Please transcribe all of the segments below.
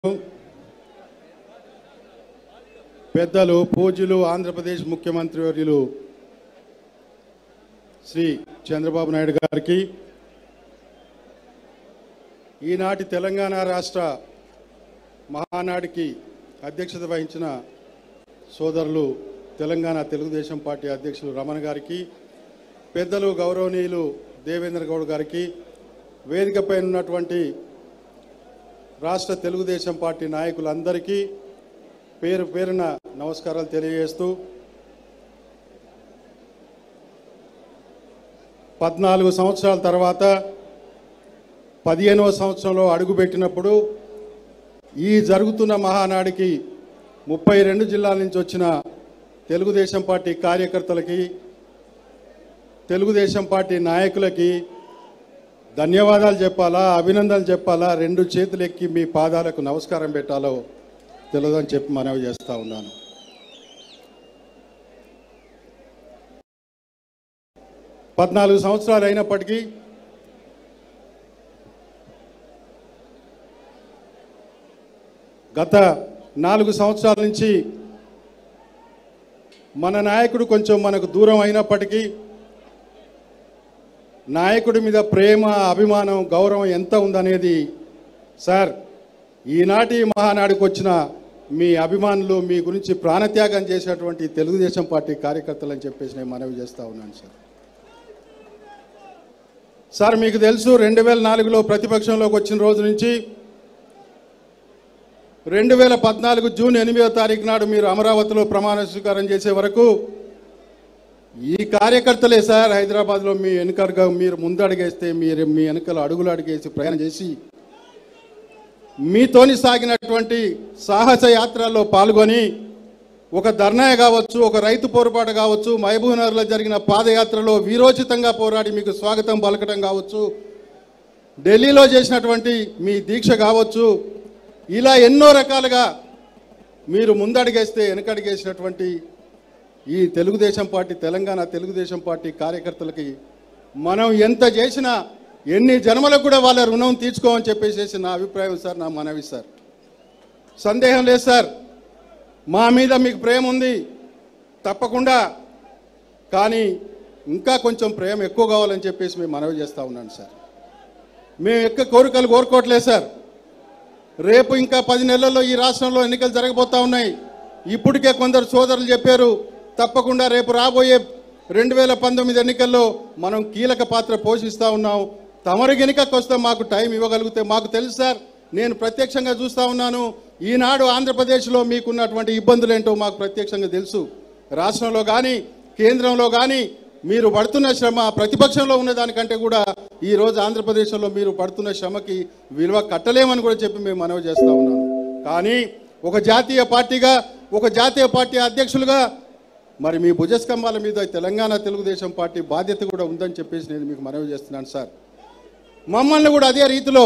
పెద్దలు పూజ్యులు ఆంధ్రప్రదేశ్ ముఖ్యమంత్రి వర్యులు శ్రీ చంద్రబాబు నాయుడు గారికి ఈనాటి తెలంగాణ రాష్ట్ర మహానాడికి అధ్యక్షత వహించిన సోదరులు తెలంగాణ తెలుగుదేశం పార్టీ అధ్యక్షులు రమణ గారికి పెద్దలు గౌరవనీయులు దేవేంద్ర గౌడ్ గారికి వేదికపై ఉన్నటువంటి రాష్ట్ర తెలుగుదేశం పార్టీ నాయకులందరికీ పేరు పేరున నమస్కారాలు తెలియజేస్తూ పద్నాలుగు సంవత్సరాల తర్వాత పదిహేనవ సంవత్సరంలో అడుగుపెట్టినప్పుడు ఈ జరుగుతున్న మహానాడికి ముప్పై రెండు జిల్లాల నుంచి వచ్చిన తెలుగుదేశం పార్టీ కార్యకర్తలకి తెలుగుదేశం పార్టీ నాయకులకి ధన్యవాదాలు చెప్పాలా అభినందనలు చెప్పాలా రెండు చేతులు ఎక్కి మీ పాదాలకు నమస్కారం పెట్టాలో తెలియదని చెప్పి మనవి చేస్తా ఉన్నాను పద్నాలుగు సంవత్సరాలు అయినప్పటికీ గత నాలుగు సంవత్సరాల నుంచి మన నాయకుడు కొంచెం మనకు దూరం అయినప్పటికీ నాయకుడి మీద ప్రేమ అభిమానం గౌరవం ఎంత ఉందనేది సార్ ఈనాటి మహానాడుకు వచ్చిన మీ అభిమానులు మీ గురించి ప్రాణత్యాగం చేసేటువంటి తెలుగుదేశం పార్టీ కార్యకర్తలు అని చెప్పేసి నేను మనవి చేస్తా ఉన్నాను సార్ సార్ మీకు తెలుసు రెండు వేల నాలుగులో ప్రతిపక్షంలోకి వచ్చిన రోజు నుంచి రెండు వేల పద్నాలుగు జూన్ ఎనిమిదో తారీఖు నాడు మీరు అమరావతిలో ప్రమాణ స్వీకారం చేసే వరకు ఈ కార్యకర్తలే సార్ హైదరాబాద్లో మీ వెనుకగా మీరు ముందడుగేస్తే మీరు మీ వెనుకలు అడుగులు అడిగేసి ప్రయాణం చేసి మీతోని సాగినటువంటి సాహస యాత్రల్లో పాల్గొని ఒక ధర్నాయ కావచ్చు ఒక రైతు పోరుపాటు కావచ్చు మహబూబ్నగర్లో జరిగిన పాదయాత్రలో వీరోచితంగా పోరాడి మీకు స్వాగతం పలకటం కావచ్చు ఢిల్లీలో చేసినటువంటి మీ దీక్ష కావచ్చు ఇలా ఎన్నో రకాలుగా మీరు ముందడిగేస్తే వెనకడిగేసినటువంటి ఈ తెలుగుదేశం పార్టీ తెలంగాణ తెలుగుదేశం పార్టీ కార్యకర్తలకి మనం ఎంత చేసినా ఎన్ని జన్మలకు కూడా వాళ్ళ రుణం తీర్చుకోమని చెప్పేసి నా అభిప్రాయం సార్ నా మనవి సార్ సందేహం లేదు సార్ మా మీద మీకు ప్రేమ ఉంది తప్పకుండా కానీ ఇంకా కొంచెం ప్రేమ ఎక్కువ కావాలని చెప్పేసి మేము మనవి చేస్తూ ఉన్నాను సార్ మేము ఎక్కువ కోరికలు కోరుకోవట్లేదు సార్ రేపు ఇంకా పది నెలల్లో ఈ రాష్ట్రంలో ఎన్నికలు జరగబోతా ఉన్నాయి ఇప్పటికే కొందరు సోదరులు చెప్పారు తప్పకుండా రేపు రాబోయే రెండు వేల పంతొమ్మిది ఎన్నికల్లో మనం కీలక పాత్ర పోషిస్తూ ఉన్నాం తమరు గెనుకకు వస్తే మాకు టైం ఇవ్వగలిగితే మాకు తెలుసు సార్ నేను ప్రత్యక్షంగా చూస్తూ ఉన్నాను ఈనాడు ఆంధ్రప్రదేశ్లో మీకున్నటువంటి ఇబ్బందులు ఏంటో మాకు ప్రత్యక్షంగా తెలుసు రాష్ట్రంలో కానీ కేంద్రంలో కానీ మీరు పడుతున్న శ్రమ ప్రతిపక్షంలో ఉన్న దానికంటే కూడా ఈ రోజు ఆంధ్రప్రదేశ్లో మీరు పడుతున్న శ్రమకి విలువ కట్టలేమని కూడా చెప్పి మేము మనవి చేస్తూ ఉన్నాను కానీ ఒక జాతీయ పార్టీగా ఒక జాతీయ పార్టీ అధ్యక్షులుగా మరి మీ భుజస్కంభాల మీద తెలంగాణ తెలుగుదేశం పార్టీ బాధ్యత కూడా ఉందని చెప్పేసి నేను మీకు మనవి చేస్తున్నాను సార్ మమ్మల్ని కూడా అదే రీతిలో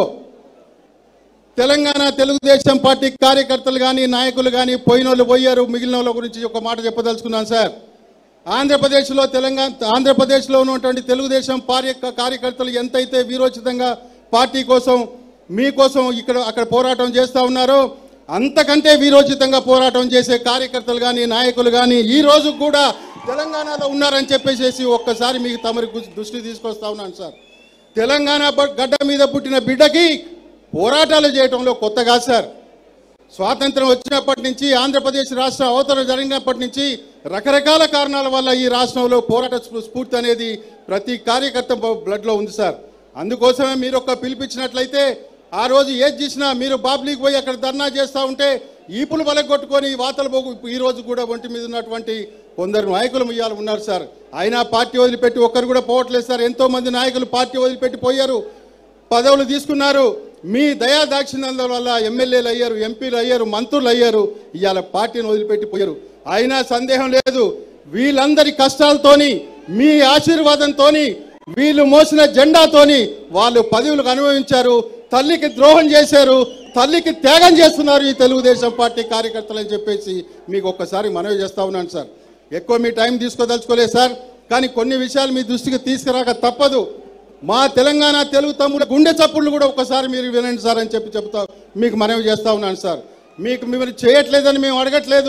తెలంగాణ తెలుగుదేశం పార్టీ కార్యకర్తలు కానీ నాయకులు కానీ పోయిన వాళ్ళు పోయారు మిగిలిన వాళ్ళ గురించి ఒక మాట చెప్పదలుచుకున్నాను సార్ ఆంధ్రప్రదేశ్లో తెలంగాణ ఆంధ్రప్రదేశ్లో ఉన్నటువంటి తెలుగుదేశం పార్య కార్యకర్తలు ఎంతైతే వీరోచితంగా పార్టీ కోసం మీకోసం ఇక్కడ అక్కడ పోరాటం చేస్తూ ఉన్నారో అంతకంటే వీరోచితంగా పోరాటం చేసే కార్యకర్తలు కానీ నాయకులు కానీ ఈ రోజు కూడా తెలంగాణలో ఉన్నారని చెప్పేసి ఒక్కసారి మీకు తమరి గు- దృష్టి తీసుకొస్తా ఉన్నాను సార్ తెలంగాణ బ- గడ్డ మీద పుట్టిన బిడ్డకి పోరాటాలు చేయడంలో కొత్త కాదు సార్ స్వాతంత్రం వచ్చినప్పటి నుంచి ఆంధ్రప్రదేశ్ రాష్ట్ర అవతరణ జరిగినప్పటి నుంచి రకరకాల కారణాల వల్ల ఈ రాష్ట్రంలో పోరాట స్ఫూ- స్ఫూర్తి అనేది ప్రతి కార్యకర్త బ- బ్లడ్లో ఉంది సార్ అందుకోసమే మీరు ఒక పిలిపించినట్లయితే ఆ రోజు ఏది చేసినా మీరు బాబ్లీకి పోయి అక్కడ ధర్నా చేస్తూ ఉంటే ఈపులు బలగొట్టుకొని వాతలు పోగు ఈ రోజు కూడా ఒంటి మీద ఉన్నటువంటి కొందరు నాయకులు ఇవాళ ఉన్నారు సార్ అయినా పార్టీ వదిలిపెట్టి ఒక్కరు కూడా పోవట్లేదు సార్ ఎంతో మంది నాయకులు పార్టీ వదిలిపెట్టి పోయారు పదవులు తీసుకున్నారు మీ దయా దాక్షిణ్యాల వల్ల ఎమ్మెల్యేలు అయ్యారు ఎంపీలు అయ్యారు మంత్రులు అయ్యారు ఇవాళ పార్టీని వదిలిపెట్టి పోయారు అయినా సందేహం లేదు వీళ్ళందరి కష్టాలతోని మీ ఆశీర్వాదంతోని వీళ్ళు మోసిన జెండాతోని వాళ్ళు పదవులకు అనుభవించారు తల్లికి ద్రోహం చేశారు తల్లికి త్యాగం చేస్తున్నారు ఈ తెలుగుదేశం పార్టీ కార్యకర్తలు అని చెప్పేసి మీకు ఒక్కసారి మనవి చేస్తా ఉన్నాను సార్ ఎక్కువ మీ టైం తీసుకోదలుచుకోలేదు సార్ కానీ కొన్ని విషయాలు మీ దృష్టికి తీసుకురాక తప్పదు మా తెలంగాణ తెలుగు తమ్ముడు గుండె చప్పుళ్ళు కూడా ఒకసారి మీరు వినండి సార్ అని చెప్పి చెప్తా మీకు మనవి చేస్తా ఉన్నాను సార్ మీకు మిమ్మల్ని చేయట్లేదని మేము అడగట్లేదు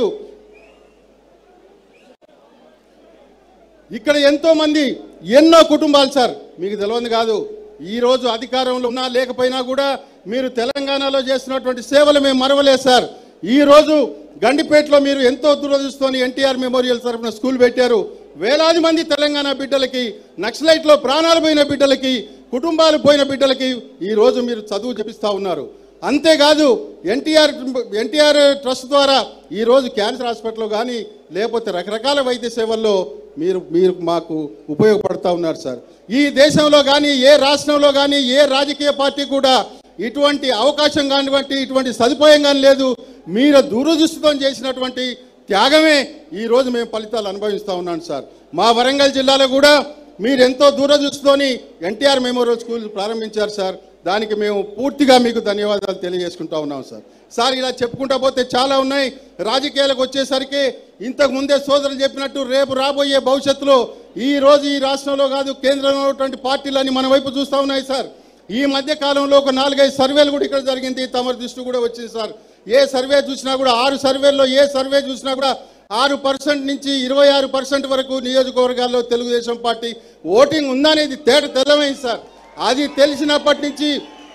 ఇక్కడ ఎంతో మంది ఎన్నో కుటుంబాలు సార్ మీకు తెలియదు కాదు ఈ రోజు అధికారంలో ఉన్నా లేకపోయినా కూడా మీరు తెలంగాణలో చేసినటువంటి సేవలు మేము మరవలేదు సార్ ఈ రోజు గండిపేటలో మీరు ఎంతో దురదృష్టంతో ఎన్టీఆర్ మెమోరియల్ తరఫున స్కూల్ పెట్టారు వేలాది మంది తెలంగాణ బిడ్డలకి నక్సలైట్లో ప్రాణాలు పోయిన బిడ్డలకి కుటుంబాలు పోయిన బిడ్డలకి ఈ రోజు మీరు చదువు చెప్పిస్తా ఉన్నారు అంతేకాదు ఎన్టీఆర్ ఎన్టీఆర్ ట్రస్ట్ ద్వారా ఈరోజు క్యాన్సర్ హాస్పిటల్లో కానీ లేకపోతే రకరకాల వైద్య సేవల్లో మీరు మీరు మాకు ఉపయోగపడుతూ ఉన్నారు సార్ ఈ దేశంలో కానీ ఏ రాష్ట్రంలో కానీ ఏ రాజకీయ పార్టీ కూడా ఇటువంటి అవకాశం కానివ్వంటి ఇటువంటి సదుపాయం కానీ లేదు మీరు దురదృష్టితో చేసినటువంటి త్యాగమే ఈరోజు మేము ఫలితాలు అనుభవిస్తూ ఉన్నాను సార్ మా వరంగల్ జిల్లాలో కూడా మీరు ఎంతో దూరదృష్టితోని ఎన్టీఆర్ మెమోరియల్ స్కూల్ ప్రారంభించారు సార్ దానికి మేము పూర్తిగా మీకు ధన్యవాదాలు తెలియజేసుకుంటా ఉన్నాం సార్ సార్ ఇలా చెప్పుకుంటా పోతే చాలా ఉన్నాయి రాజకీయాలకు వచ్చేసరికి ఇంతకు ముందే సోదరులు చెప్పినట్టు రేపు రాబోయే భవిష్యత్తులో ఈ రోజు ఈ రాష్ట్రంలో కాదు కేంద్రంలో ఉన్నటువంటి పార్టీలన్నీ మన వైపు చూస్తూ ఉన్నాయి సార్ ఈ మధ్య కాలంలో ఒక నాలుగైదు సర్వేలు కూడా ఇక్కడ జరిగింది తమరి దృష్టి కూడా వచ్చింది సార్ ఏ సర్వే చూసినా కూడా ఆరు సర్వేల్లో ఏ సర్వే చూసినా కూడా ఆరు పర్సెంట్ నుంచి ఇరవై ఆరు పర్సెంట్ వరకు నియోజకవర్గాల్లో తెలుగుదేశం పార్టీ ఓటింగ్ ఉందనేది తేట తెల్లమైంది సార్ అది తెలిసినప్పటి నుంచి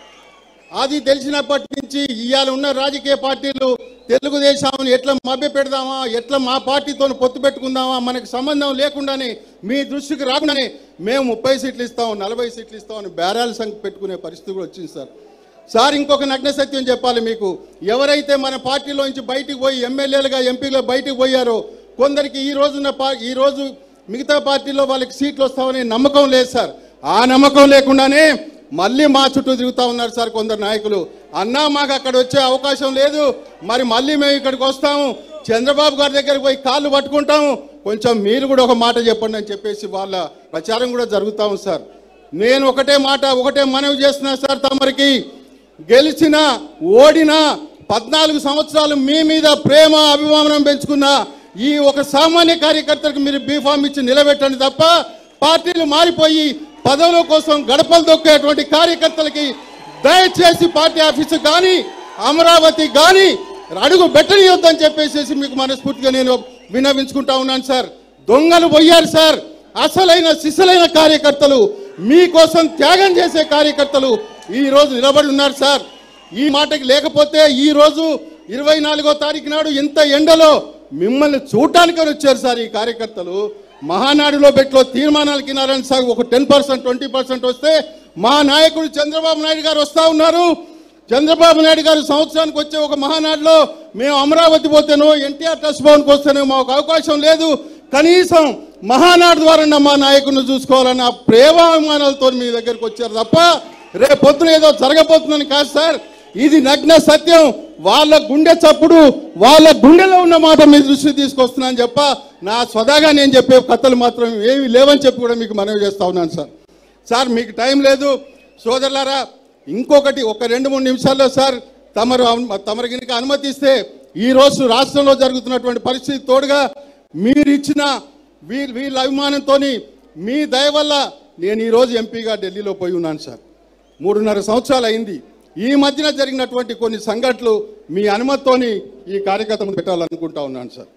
అది తెలిసినప్పటి నుంచి ఇవాళ ఉన్న రాజకీయ పార్టీలు తెలుగుదేశం ఎట్లా మభ్య పెడదామా ఎట్లా మా పార్టీతో పొత్తు పెట్టుకుందామా మనకు సంబంధం లేకుండానే మీ దృష్టికి రాకుండానే మేము ముప్పై సీట్లు ఇస్తాం నలభై సీట్లు ఇస్తామని బేరాల సంఖ్య పెట్టుకునే పరిస్థితి కూడా వచ్చింది సార్ సార్ ఇంకొక నగ్న సత్యం చెప్పాలి మీకు ఎవరైతే మన పార్టీలో నుంచి బయటికి పోయి ఎమ్మెల్యేలుగా ఎంపీలుగా బయటికి పోయారో కొందరికి ఈ రోజున్న పా ఈ రోజు మిగతా పార్టీలో వాళ్ళకి సీట్లు వస్తామనే నమ్మకం లేదు సార్ ఆ నమ్మకం లేకుండానే మళ్ళీ మా చుట్టూ తిరుగుతూ ఉన్నారు సార్ కొందరు నాయకులు అన్నా మాకు అక్కడ వచ్చే అవకాశం లేదు మరి మళ్ళీ మేము ఇక్కడికి వస్తాము చంద్రబాబు గారి దగ్గరికి పోయి కాళ్ళు పట్టుకుంటాము కొంచెం మీరు కూడా ఒక మాట చెప్పండి అని చెప్పేసి వాళ్ళ ప్రచారం కూడా జరుగుతూ ఉంది సార్ నేను ఒకటే మాట ఒకటే మనవి చేస్తున్నా సార్ తమరికి గెలిచిన ఓడిన పద్నాలుగు సంవత్సరాలు మీ మీద ప్రేమ అభిమానం పెంచుకున్న ఈ ఒక సామాన్య కార్యకర్తలకు మీరు బీఫామ్ ఇచ్చి నిలబెట్టండి తప్ప పార్టీలు మారిపోయి పదవుల కోసం గడపలు దొక్కేటువంటి కార్యకర్తలకి దయచేసి పార్టీ ఆఫీసు కానీ అమరావతి కానీ అడుగు పెట్టనియొద్దని చెప్పేసి మీకు మనస్ఫూర్తిగా నేను విన్నవించుకుంటా ఉన్నాను సార్ దొంగలు పోయారు సార్ అసలైన సిసలైన కార్యకర్తలు మీకోసం త్యాగం చేసే కార్యకర్తలు ఈ రోజు నిలబడి ఉన్నారు సార్ ఈ మాటకి లేకపోతే ఈ రోజు ఇరవై నాలుగో తారీఖు నాడు ఇంత ఎండలో మిమ్మల్ని చూడటానికి వచ్చారు సార్ ఈ కార్యకర్తలు మహానాడులో పెట్టిలో తీర్మానాలు కినారని సార్ ఒక టెన్ పర్సెంట్ ట్వంటీ పర్సెంట్ వస్తే మా నాయకుడు చంద్రబాబు నాయుడు గారు వస్తా ఉన్నారు చంద్రబాబు నాయుడు గారు సంవత్సరానికి వచ్చే ఒక మహానాడులో మేము అమరావతి పోతేనో ఎన్టీఆర్ ట్రస్ట్ భవన్కి వస్తేనో మాకు అవకాశం లేదు కనీసం మహానాడు ద్వారా మా నాయకుడిని చూసుకోవాలన్న ప్రేమాభిమానాలతో మీ దగ్గరికి వచ్చారు తప్ప రేపు పొద్దున ఏదో జరగబోతుందని కాదు సార్ ఇది నగ్న సత్యం వాళ్ళ గుండె చప్పుడు వాళ్ళ గుండెలో ఉన్న మాట మీ దృష్టి తీసుకొస్తున్నా అని చెప్ప నా స్వదాగా నేను చెప్పే కథలు మాత్రం ఏమి లేవని చెప్పి కూడా మీకు మనవి చేస్తా ఉన్నాను సార్ సార్ మీకు టైం లేదు సోదరులారా ఇంకొకటి ఒక రెండు మూడు నిమిషాల్లో సార్ తమరు అను- తమరు కనుక అనుమతిస్తే ఈ రోజు రాష్ట్రంలో జరుగుతున్నటువంటి పరిస్థితి తోడుగా మీరు ఇచ్చిన వీళ్ళ వీళ్ళ అభిమానంతో మీ దయ వల్ల నేను ఈరోజు ఎంపీగా ఢిల్లీలో పోయి ఉన్నాను సార్ మూడున్నర సంవత్సరాలు అయింది ఈ మధ్యన జరిగినటువంటి కొన్ని సంఘటనలు మీ అనుమతితోని ఈ కార్యకర్త ముందు పెట్టాలనుకుంటా ఉన్నాను సార్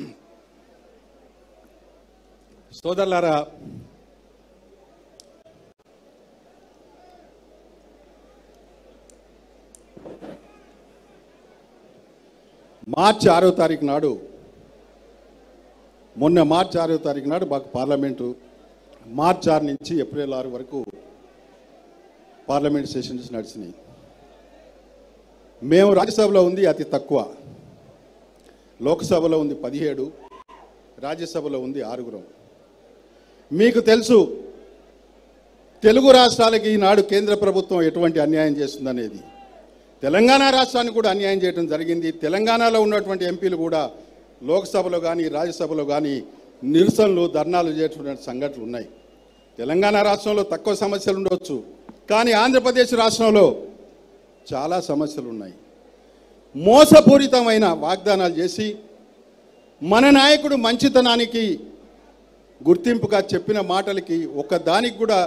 సోదరులారా మార్చి ఆరో తారీఖు నాడు మొన్న మార్చి ఆరో తారీఖు నాడు మాకు పార్లమెంటు మార్చి ఆరు నుంచి ఏప్రిల్ ఆరు వరకు పార్లమెంట్ సెషన్స్ నడిచినాయి మేము రాజ్యసభలో ఉంది అతి తక్కువ లోక్సభలో ఉంది పదిహేడు రాజ్యసభలో ఉంది ఆరుగురం మీకు తెలుసు తెలుగు రాష్ట్రాలకి ఈనాడు కేంద్ర ప్రభుత్వం ఎటువంటి అన్యాయం చేస్తుందనేది తెలంగాణ రాష్ట్రానికి కూడా అన్యాయం చేయడం జరిగింది తెలంగాణలో ఉన్నటువంటి ఎంపీలు కూడా లోక్సభలో కానీ రాజ్యసభలో కానీ నిరసనలు ధర్నాలు చేస్తున్న సంఘటనలు ఉన్నాయి తెలంగాణ రాష్ట్రంలో తక్కువ సమస్యలు ఉండవచ్చు కానీ ఆంధ్రప్రదేశ్ రాష్ట్రంలో చాలా సమస్యలు ఉన్నాయి మోసపూరితమైన వాగ్దానాలు చేసి మన నాయకుడు మంచితనానికి గుర్తింపుగా చెప్పిన మాటలకి ఒక దానికి కూడా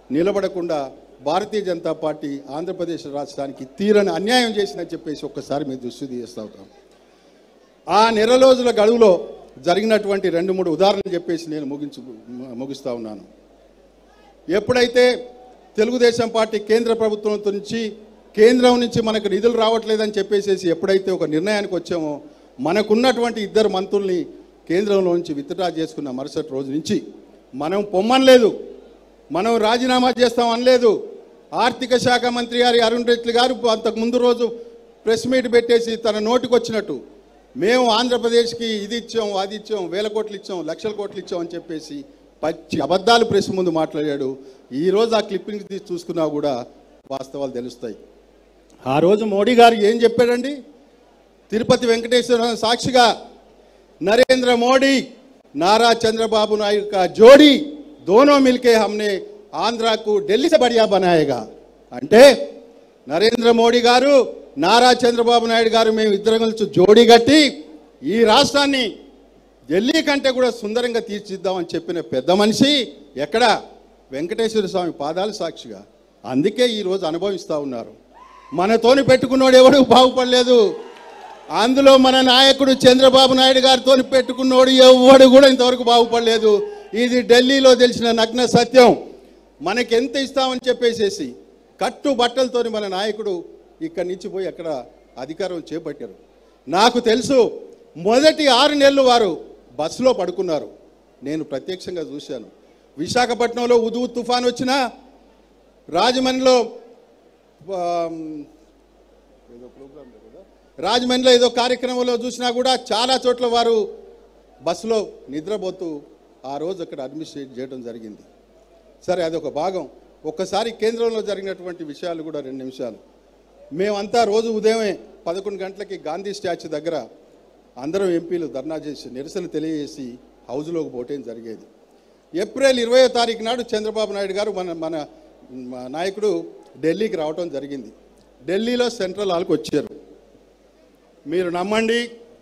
నిలబడకుండా భారతీయ జనతా పార్టీ ఆంధ్రప్రదేశ్ రాష్ట్రానికి తీరని అన్యాయం చేసిందని చెప్పేసి ఒక్కసారి మీరు దృష్టి తీస్తా ఉంటాం ఆ నెల రోజుల గడువులో జరిగినటువంటి రెండు మూడు ఉదాహరణలు చెప్పేసి నేను ముగించు ముగిస్తా ఉన్నాను ఎప్పుడైతే తెలుగుదేశం పార్టీ కేంద్ర ప్రభుత్వం నుంచి కేంద్రం నుంచి మనకు నిధులు రావట్లేదని చెప్పేసేసి ఎప్పుడైతే ఒక నిర్ణయానికి వచ్చామో మనకున్నటువంటి ఇద్దరు మంత్రుల్ని కేంద్రంలో నుంచి విత్డ్రా చేసుకున్న మరుసటి రోజు నుంచి మనం పొమ్మనలేదు మనం రాజీనామా చేస్తాం అనలేదు ఆర్థిక శాఖ మంత్రి గారి అరుణ్ జైట్లీ గారు అంతకు ముందు రోజు ప్రెస్ మీట్ పెట్టేసి తన నోటికి వచ్చినట్టు మేము ఆంధ్రప్రదేశ్కి ఇది ఇచ్చాం అది ఇచ్చాం వేల కోట్లు ఇచ్చాం లక్షల కోట్లు ఇచ్చాం అని చెప్పేసి పచ్చి అబద్ధాలు ప్రెస్ ముందు మాట్లాడాడు ఈ రోజు ఆ క్లిప్పింగ్స్ తీసి చూసుకున్నా కూడా వాస్తవాలు తెలుస్తాయి ఆ రోజు మోడీ గారు ఏం చెప్పాడండి తిరుపతి వెంకటేశ్వర సాక్షిగా నరేంద్ర మోడీ నారా చంద్రబాబు నాయుడు కా జోడీ దోనో మిల్కే హమ్నే ఆంధ్రాకు ఢిల్లీ సే బడియా బనాయేగా అంటే నరేంద్ర మోడీ గారు నారా చంద్రబాబు నాయుడు గారు మేము ఇద్దరం కలిసి జోడీ కట్టి ఈ రాష్ట్రాన్ని ఢిల్లీ కంటే కూడా సుందరంగా తీర్చిద్దామని చెప్పిన పెద్ద మనిషి ఎక్కడ వెంకటేశ్వర స్వామి పాదాల సాక్షిగా అందుకే ఈరోజు అనుభవిస్తూ ఉన్నారు మనతోని పెట్టుకున్నోడు ఎవడు బాగుపడలేదు అందులో మన నాయకుడు చంద్రబాబు నాయుడు గారితో పెట్టుకున్నోడు ఎవడు కూడా ఇంతవరకు బాగుపడలేదు ఇది ఢిల్లీలో తెలిసిన నగ్న సత్యం మనకి ఎంత ఇస్తామని చెప్పేసేసి కట్టు బట్టలతోని మన నాయకుడు ఇక్కడి నుంచి పోయి అక్కడ అధికారం చేపట్టారు నాకు తెలుసు మొదటి ఆరు నెలలు వారు బస్సులో పడుకున్నారు నేను ప్రత్యక్షంగా చూశాను విశాఖపట్నంలో ఉదువు తుఫాన్ వచ్చినా రాజమండ్రిలో ఆమ్, ఏదో ప్రోగ్రామ్ ఉంది కదా. రాజమండ్రిలో ఏదో కార్యక్రమంలో చూసినా కూడా చాలా చోట్ల వారు బస్సులో నిద్రపోతూ ఆ రోజు అక్కడ అడ్మినిస్ట్రేట్ చేయడం జరిగింది సరే అదొక భాగం ఒక్కసారి కేంద్రంలో జరిగినటువంటి విషయాలు కూడా రెండు నిమిషాలు మేమంతా రోజు ఉదయమే పదకొండు గంటలకి గాంధీ స్టాచ్యూ దగ్గర అందరం ఎంపీలు ధర్నా చేసి నిరసన తెలియజేసి హౌజ్లోకి పోవటం జరిగేది ఏప్రిల్ ఇరవయో తారీఖు నాడు చంద్రబాబు నాయుడు గారు మన మన మా నాయకుడు ఢిల్లీకి రావటం జరిగింది ఢిల్లీలో సెంట్రల్ హాల్కి వచ్చారు మీరు నమ్మండి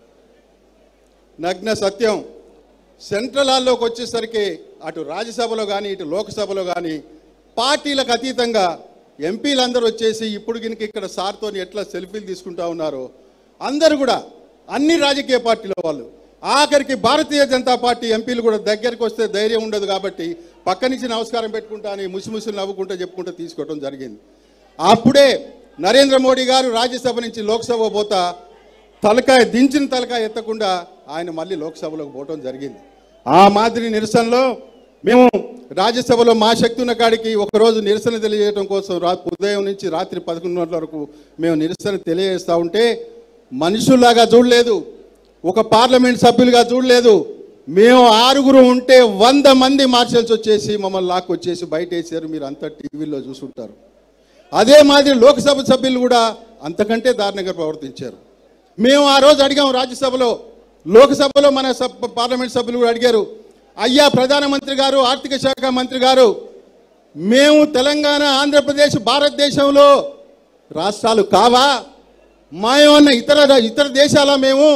నగ్న సత్యం సెంట్రల్ హాల్లోకి వచ్చేసరికి అటు రాజ్యసభలో కానీ ఇటు లోక్సభలో కానీ పార్టీలకు అతీతంగా ఎంపీలందరూ వచ్చేసి ఇప్పుడు గినక ఇక్కడ సార్తో ఎట్లా సెల్ఫీలు తీసుకుంటా ఉన్నారో అందరూ కూడా అన్ని రాజకీయ పార్టీల వాళ్ళు ఆఖరికి భారతీయ జనతా పార్టీ ఎంపీలు కూడా దగ్గరికి వస్తే ధైర్యం ఉండదు కాబట్టి పక్క నుంచి నమస్కారం పెట్టుకుంటా అని ముసిముసులు నవ్వుకుంటూ చెప్పుకుంటూ తీసుకోవడం జరిగింది అప్పుడే నరేంద్ర మోడీ గారు రాజ్యసభ నుంచి లోక్సభ పోతా తలకాయ దించిన తలకాయ ఎత్తకుండా ఆయన మళ్ళీ లోక్సభలోకి పోవటం జరిగింది ఆ మాదిరి నిరసనలో మేము రాజ్యసభలో మా శక్తి ఉన్న కాడికి ఒకరోజు నిరసన తెలియజేయడం కోసం రా ఉదయం నుంచి రాత్రి పదకొండు గంటల వరకు మేము నిరసన తెలియజేస్తూ ఉంటే మనుషుల్లాగా చూడలేదు ఒక పార్లమెంట్ సభ్యులుగా చూడలేదు మేము ఆరుగురు ఉంటే వంద మంది మార్షల్స్ వచ్చేసి మమ్మల్ని లాక్కొచ్చేసి బయట వేసారు మీరు అంతా టీవీలో చూసుంటారు అదే మాదిరి లోక్సభ సభ్యులు కూడా అంతకంటే దారుణంగా ప్రవర్తించారు మేము ఆ రోజు అడిగాం రాజ్యసభలో లోక్సభలో మన సబ్ పార్లమెంట్ సభ్యులు కూడా అడిగారు అయ్యా ప్రధానమంత్రి గారు ఆర్థిక శాఖ మంత్రి గారు మేము తెలంగాణ ఆంధ్రప్రదేశ్ భారతదేశంలో రాష్ట్రాలు కావా మాయమన్న ఇతర ఇతర దేశాల మేము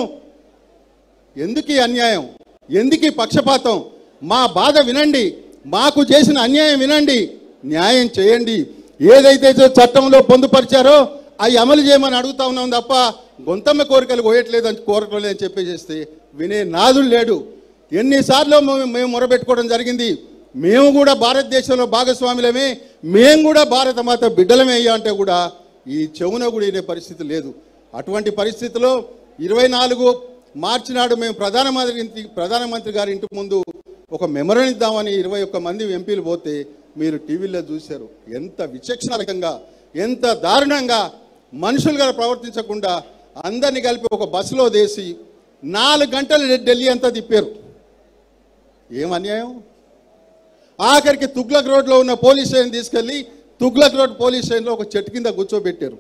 ఎందుకు ఈ అన్యాయం ఎందుకు ఈ పక్షపాతం మా బాధ వినండి మాకు చేసిన అన్యాయం వినండి న్యాయం చేయండి ఏదైతే చట్టంలో పొందుపరిచారో అవి అమలు చేయమని అడుగుతా ఉన్నాం తప్ప గొంతమ్మ కోరికలు కోయట్లేదు అని కోరటం లేదని చెప్పేసేస్తే వినే నాదులు లేడు ఎన్నిసార్లు మేము- మేము మొరబెట్టుకోవడం జరిగింది మేము కూడా భారతదేశంలో భాగస్వాములమే మేము కూడా భారత మాత బిడ్డలమే అయ్యా అంటే కూడా ఈ చెవున కూడా వినే పరిస్థితి లేదు అటువంటి పరిస్థితిలో ఇరవై నాలుగు మార్చి నాడు మేము ప్రధానమంత్రి ఇంటి ప్రధానమంత్రి గారి ఇంటి ముందు ఒక మెమరన్ ఇద్దామని ఇరవై ఒక్క మంది ఎంపీలు పోతే మీరు టీవీలో చూశారు ఎంత విచక్షణరకంగా ఎంత దారుణంగా మనుషులుగా ప్రవర్తించకుండా అందరినీ కలిపి ఒక బస్సులో వేసి నాలుగు గంటలు ఢిల్లీ అంతా తిప్పారు ఏం అన్యాయం ఆఖరికి తుగ్లక్ రోడ్లో ఉన్న పోలీస్ స్టేషన్ తీసుకెళ్ళి తుగ్లక్ రోడ్ పోలీస్ స్టేషన్లో ఒక చెట్టు కింద కూర్చోబెట్టారు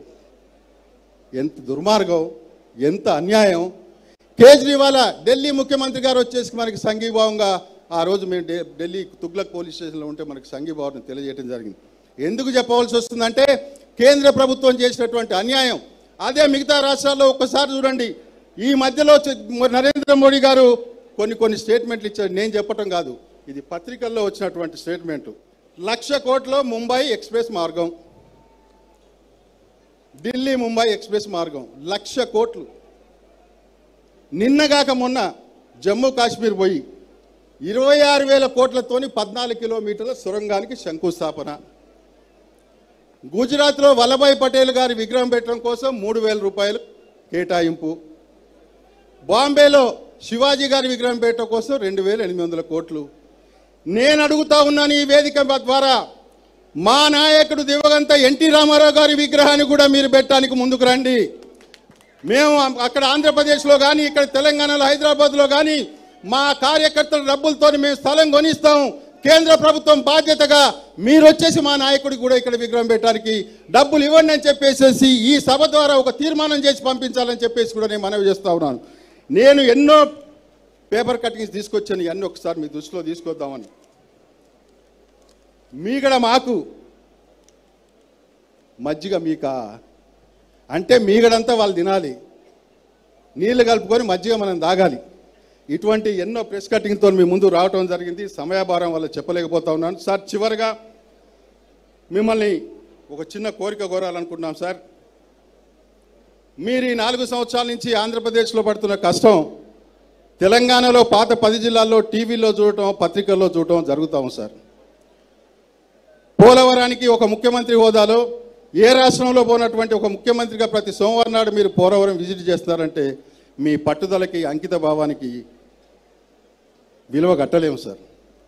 ఎంత దుర్మార్గం ఎంత అన్యాయం కేజ్రీవాల్ ఢిల్లీ ముఖ్యమంత్రి గారు వచ్చేసి మనకి సంఘీభావంగా ఆ రోజు మేము ఢి- ఢిల్లీ తుగ్లక్ పోలీస్ స్టేషన్లో ఉంటే మనకి సంఘీభావం తెలియజేయడం జరిగింది ఎందుకు చెప్పవలసి వస్తుందంటే కేంద్ర ప్రభుత్వం చేసినటువంటి అన్యాయం అదే మిగతా రాష్ట్రాల్లో ఒక్కసారి చూడండి ఈ మధ్యలో చె- నరేంద్ర మోడీ గారు కొన్ని కొన్ని స్టేట్మెంట్లు ఇచ్చారు నేను చెప్పటం కాదు ఇది పత్రికల్లో వచ్చినటువంటి స్టేట్మెంట్ లక్ష కోట్ల ముంబై ఎక్స్ప్రెస్ మార్గం ఢిల్లీ ముంబై ఎక్స్ప్రెస్ మార్గం లక్ష కోట్లు నిన్నగాక మొన్న జమ్మూ కాశ్మీర్ పోయి ఇరవై ఆరు వేల కోట్లతోని పద్నాలుగు కిలోమీటర్ల సొరంగానికి శంకుస్థాపన గుజరాత్లో వల్లభాయ్ పటేల్ గారి విగ్రహం పెట్టడం కోసం మూడు వేల రూపాయలు కేటాయింపు బాంబేలో శివాజీ గారి విగ్రహం పెట్టడం కోసం రెండు వేల ఎనిమిది వందల కోట్లు నేను అడుగుతా ఉన్నాను ఈ వేదిక ద్వారా మా నాయకుడు దివగంత ఎన్టీ రామారావు గారి విగ్రహాన్ని కూడా మీరు పెట్టడానికి ముందుకు రండి మేము అక్కడ ఆంధ్రప్రదేశ్లో కానీ ఇక్కడ తెలంగాణలో హైదరాబాద్లో కానీ మా కార్యకర్తల డబ్బులతో మేము స్థలం కొనిస్తాం కేంద్ర ప్రభుత్వం బాధ్యతగా మీరు వచ్చేసి మా నాయకుడికి కూడా ఇక్కడ విగ్రహం పెట్టడానికి డబ్బులు ఇవ్వండి అని చెప్పేసి ఈ సభ ద్వారా ఒక తీర్మానం చేసి పంపించాలని చెప్పేసి కూడా నేను మనవి చేస్తా ఉన్నాను నేను ఎన్నో పేపర్ కటింగ్స్ తీసుకొచ్చాను ఇవన్నీ ఒకసారి మీ దృష్టిలో తీసుకొద్దామని మీగడ మాకు మజ్జిగ మీకా అంటే మీగడంతా వాళ్ళు తినాలి నీళ్లు కలుపుకొని మజ్జిగ మనం తాగాలి ఇటువంటి ఎన్నో ప్రెస్ కటింగ్తో మీ ముందు రావటం జరిగింది సమయాభారం వల్ల చెప్పలేకపోతా ఉన్నాను సార్ చివరిగా మిమ్మల్ని ఒక చిన్న కోరిక కోరాలనుకుంటున్నాం సార్ మీరు ఈ నాలుగు సంవత్సరాల నుంచి ఆంధ్రప్రదేశ్లో పడుతున్న కష్టం తెలంగాణలో పాత పది జిల్లాల్లో టీవీలో చూడటం పత్రికల్లో చూడటం జరుగుతాం సార్ పోలవరానికి ఒక ముఖ్యమంత్రి హోదాలో ఏ రాష్ట్రంలో పోనటువంటి ఒక ముఖ్యమంత్రిగా ప్రతి సోమవారం నాడు మీరు పోలవరం విజిట్ చేస్తారంటే మీ పట్టుదలకి అంకిత భావానికి విలువ కట్టలేము సార్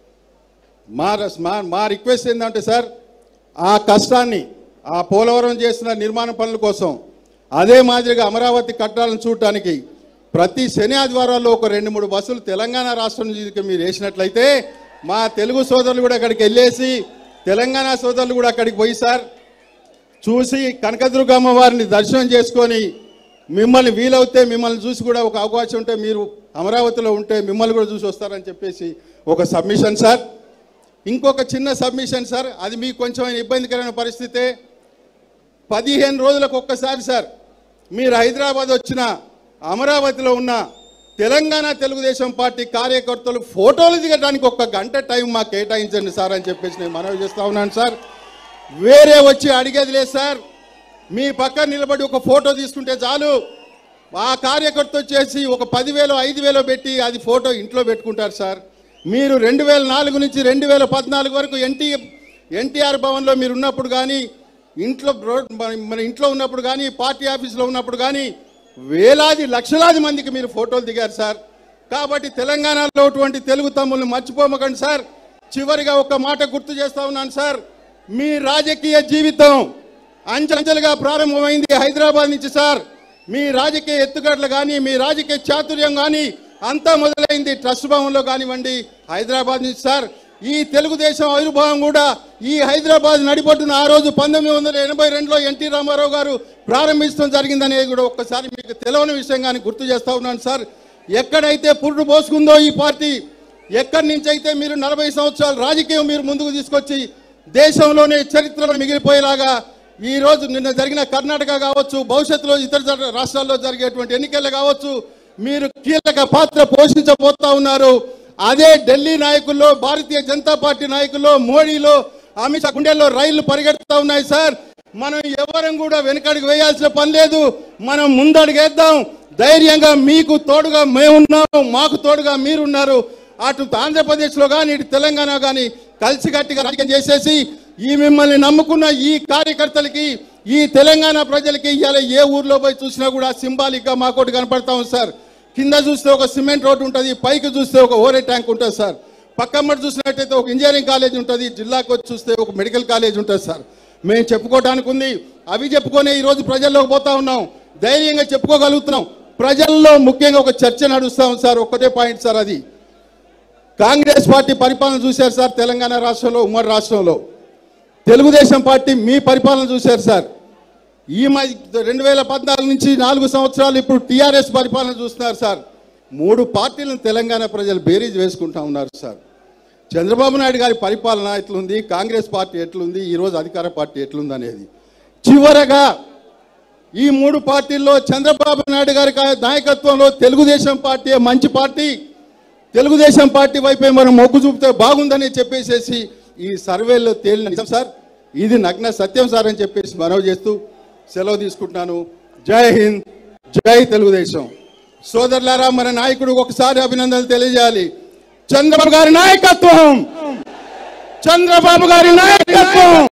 మా రస్- మా మా రిక్వెస్ట్ ఏంటంటే సార్ ఆ కష్టాన్ని ఆ పోలవరం చేసిన నిర్మాణ పనుల కోసం అదే మాదిరిగా అమరావతి కట్టాలను చూడటానికి ప్రతి శని ఆదివారాల్లో ఒక రెండు మూడు బస్సులు తెలంగాణ రాష్ట్రం నుంచి మీరు వేసినట్లయితే మా తెలుగు సోదరులు కూడా అక్కడికి వెళ్ళేసి తెలంగాణ సోదరులు కూడా అక్కడికి పోయి సార్ చూసి కనకదుర్గమ్మ వారిని దర్శనం చేసుకొని మిమ్మల్ని వీలవుతే మిమ్మల్ని చూసి కూడా ఒక అవకాశం ఉంటే మీరు అమరావతిలో ఉంటే మిమ్మల్ని కూడా చూసి వస్తారని చెప్పేసి ఒక సబ్మిషన్ సార్ ఇంకొక చిన్న సబ్మిషన్ సార్ అది మీకు కొంచెం ఇబ్బందికరమైన పరిస్థితే పదిహేను రోజులకు ఒక్కసారి సార్ మీరు హైదరాబాద్ వచ్చిన అమరావతిలో ఉన్న తెలంగాణ తెలుగుదేశం పార్టీ కార్యకర్తలు ఫోటోలు దిగడానికి ఒక్క గంట టైం మాకు కేటాయించండి సార్ అని చెప్పేసి నేను మనవి చేస్తా ఉన్నాను సార్ వేరే వచ్చి అడిగేది లేదు సార్ మీ పక్కన నిలబడి ఒక ఫోటో తీసుకుంటే చాలు ఆ కార్యకర్త వచ్చేసి ఒక పదివేలు ఐదు వేలు పెట్టి అది ఫోటో ఇంట్లో పెట్టుకుంటారు సార్ మీరు రెండు వేల నాలుగు నుంచి రెండు వేల పద్నాలుగు వరకు ఎన్టీ ఎన్టీఆర్ భవన్లో మీరు ఉన్నప్పుడు కానీ ఇంట్లో రోడ్ మన- మన ఇంట్లో ఉన్నప్పుడు కానీ పార్టీ ఆఫీస్లో ఉన్నప్పుడు కానీ వేలాది లక్షలాది మందికి మీరు ఫోటోలు దిగారు సార్ కాబట్టి తెలంగాణలో ఉన్నటువంటి తెలుగు తమ్ముల్ని మర్చిపోమకండి సార్ చివరిగా ఒక మాట గుర్తు చేస్తా ఉన్నాను సార్ మీ రాజకీయ జీవితం అంచెలంచెలుగా ప్రారంభమైంది హైదరాబాద్ నుంచి సార్ మీ రాజకీయ ఎత్తుగడలు కానీ మీ రాజకీయ చాతుర్యం కానీ అంతా మొదలైంది ట్రస్ట్ భవన్లో కానివ్వండి హైదరాబాద్ నుంచి సార్ ఈ తెలుగుదేశం ఆవిర్భావం కూడా ఈ హైదరాబాద్ నడిపొట్టున ఆ రోజు పంతొమ్మిది వందల ఎనభై రెండులో ఎన్టీ రామారావు గారు ప్రారంభించడం జరిగిందనేది కూడా ఒక్కసారి మీకు తెలియని విషయం కానీ గుర్తు చేస్తా ఉన్నాను సార్ ఎక్కడైతే పురుడు పోసుకుందో ఈ పార్టీ ఎక్కడి నుంచి అయితే మీరు నలభై సంవత్సరాల రాజకీయం మీరు ముందుకు తీసుకొచ్చి దేశంలోనే చరిత్రలో మిగిలిపోయేలాగా ఈ రోజు నిన్న జరిగిన కర్ణాటక కావచ్చు భవిష్యత్తులో ఇతర జర- రాష్ట్రాల్లో జరిగేటువంటి ఎన్నికలు కావచ్చు మీరు కీలక పాత్ర పోషించబోతా ఉన్నారు అదే ఢిల్లీ నాయకుల్లో భారతీయ జనతా పార్టీ నాయకుల్లో మోడీలో అమిత్ షా గుండెల్లో రైళ్లు పరిగెడుతూ ఉన్నాయి సార్ మనం ఎవరం కూడా వెనకడికి వేయాల్సిన పని లేదు మనం ముందడుగేద్దాం ధైర్యంగా మీకు తోడుగా మేమున్నాం మాకు తోడుగా మీరున్నారు అటు ఆంధ్రప్రదేశ్లో కానీ ఇటు తెలంగాణ కానీ కలిసికట్టుగా రాజకీయం చేసేసి ఈ మిమ్మల్ని నమ్ముకున్న ఈ కార్యకర్తలకి ఈ తెలంగాణ ప్రజలకి ఇవాళ ఏ ఊర్లో పోయి చూసినా కూడా సింబాలిక్గా మాకోటి కనపడతా ఉంది సార్ కింద చూస్తే ఒక సిమెంట్ రోడ్ ఉంటుంది పైకి చూస్తే ఒక ఓరే ట్యాంక్ ఉంటుంది సార్ పక్కమ్మటి చూసినట్టయితే ఒక ఇంజనీరింగ్ కాలేజ్ ఉంటుంది జిల్లాకు వచ్చి చూస్తే ఒక మెడికల్ కాలేజ్ ఉంటుంది సార్ మేము చెప్పుకోవడానికి ఉంది అవి చెప్పుకొని ఈ రోజు ప్రజల్లోకి పోతా ఉన్నాం ధైర్యంగా చెప్పుకోగలుగుతున్నాం ప్రజల్లో ముఖ్యంగా ఒక చర్చ నడుస్తాం సార్ ఒక్కటే పాయింట్ సార్ అది కాంగ్రెస్ పార్టీ పరిపాలన చూశారు సార్ తెలంగాణ రాష్ట్రంలో ఉమ్మడి రాష్ట్రంలో తెలుగుదేశం పార్టీ మీ పరిపాలన చూశారు సార్ ఈ మధ్య రెండు వేల పద్నాలుగు నుంచి నాలుగు సంవత్సరాలు ఇప్పుడు టీఆర్ఎస్ పరిపాలన చూస్తున్నారు సార్ మూడు పార్టీలను తెలంగాణ ప్రజలు బేరీజ్ వేసుకుంటా ఉన్నారు సార్ చంద్రబాబు నాయుడు గారి పరిపాలన ఎట్లుంది కాంగ్రెస్ పార్టీ ఎట్లుంది ఈరోజు అధికార పార్టీ ఎట్లుంది అనేది చివరగా ఈ మూడు పార్టీల్లో చంద్రబాబు నాయుడు గారి కా- నాయకత్వంలో తెలుగుదేశం పార్టీ మంచి పార్టీ తెలుగుదేశం పార్టీ వైపే మనం మొగ్గు చూపితే బాగుందని చెప్పేసేసి ఈ సర్వేలో తేలిన నిజం సార్ ఇది నగ్న సత్యం సార్ అని చెప్పేసి మనవి చేస్తూ సెలవు తీసుకుంటున్నాను జై హింద్ జై తెలుగుదేశం సోదరులారా మన నాయకుడు ఒకసారి అభినందనలు తెలియజేయాలి చంద్రబాబు గారి నాయకత్వం చంద్రబాబు గారి నాయకత్వం